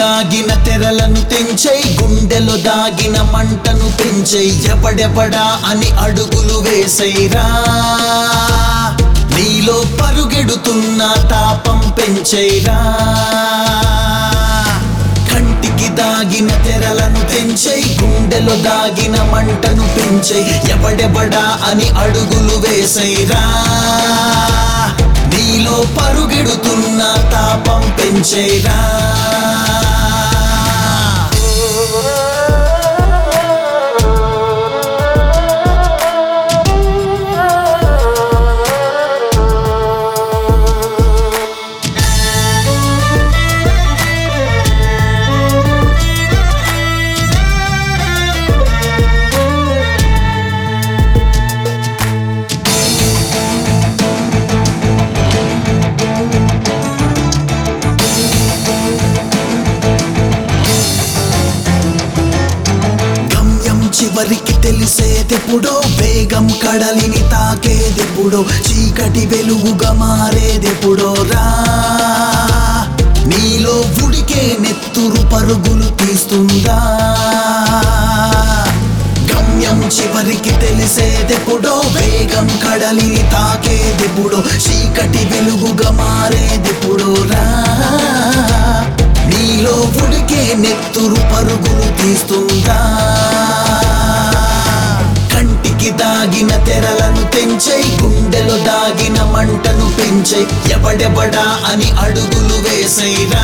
దాగిన తెరలను తెంచై గుండెలో దాగిన మంటను పెంచై ఎవడెవడా అని అడుగులు వేసైరా నీలో పరుగెడుతున్న తాపం పెంచైరా కంటికి దాగిన తెరలను తెంచై గుండెలో దాగిన మంటను పెంచై ఎవడెవడా అని అడుగులు వేసైరా నీలో పరుగెడుతున్న తాపం పెంచైరా గమ్యం చివరికి తెలిసేదెప్పుడో వేగం కడలిని తాకేదెప్పుడో చీకటి వెలుగుగా మారేదెప్పుడో రా నీలో ఉడికే నెత్తురు పరుగులు తీస్తుందా గమ్యం చివరికి తెలిసేదెప్పుడో వేగం కడలిని తాకేదెప్పుడో చీకటి వెలుగుగా మారేదెప్పుడో రా నీలో ఉడికే నెత్తురు పరుగులు తీస్తుందా కంటికి దాగిన తెరలను తెంచై గుండెలో దాగిన మంటను పెంచై ఎవడెవడా అని అడుగులు వేసైరా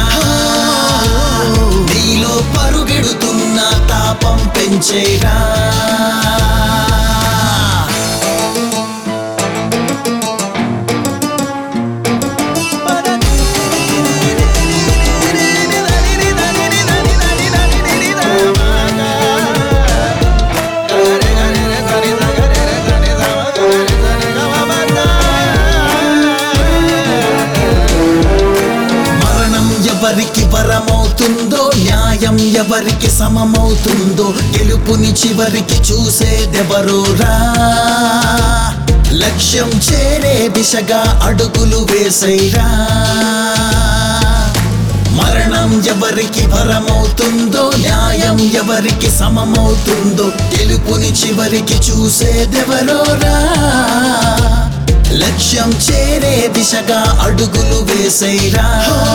నీలో పరుగెడుతున్న తాపం పెంచైరా మరణం ఎవరికి వరమవుతుందో న్యాయం ఎవరికి సమమవుతుందో గెలుపుని చివరికి చూసేదెవరోరా లక్ష్యం చేరే దిశగా అడుగులు వేసైరా మరణం ఎవరికి వరమవుతుందో న్యాయం ఎవరికి సమమవుతుందో గెలుపుని చివరికి చూసేదెవరోరా లక్ష్యం చేరే దిశగా అడుగులు వేసైరా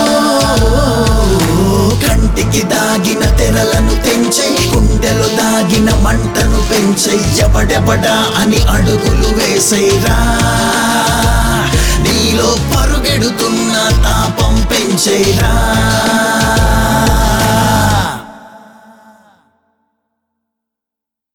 కంటికి దాగిన తెరలను తెంచై గుండెలో దాగిన మంటను పెంచై ఎవడెవడా అని అడుగులు వేసైరా నీలో పరుగెడుతున్న తాపం పెంచైరా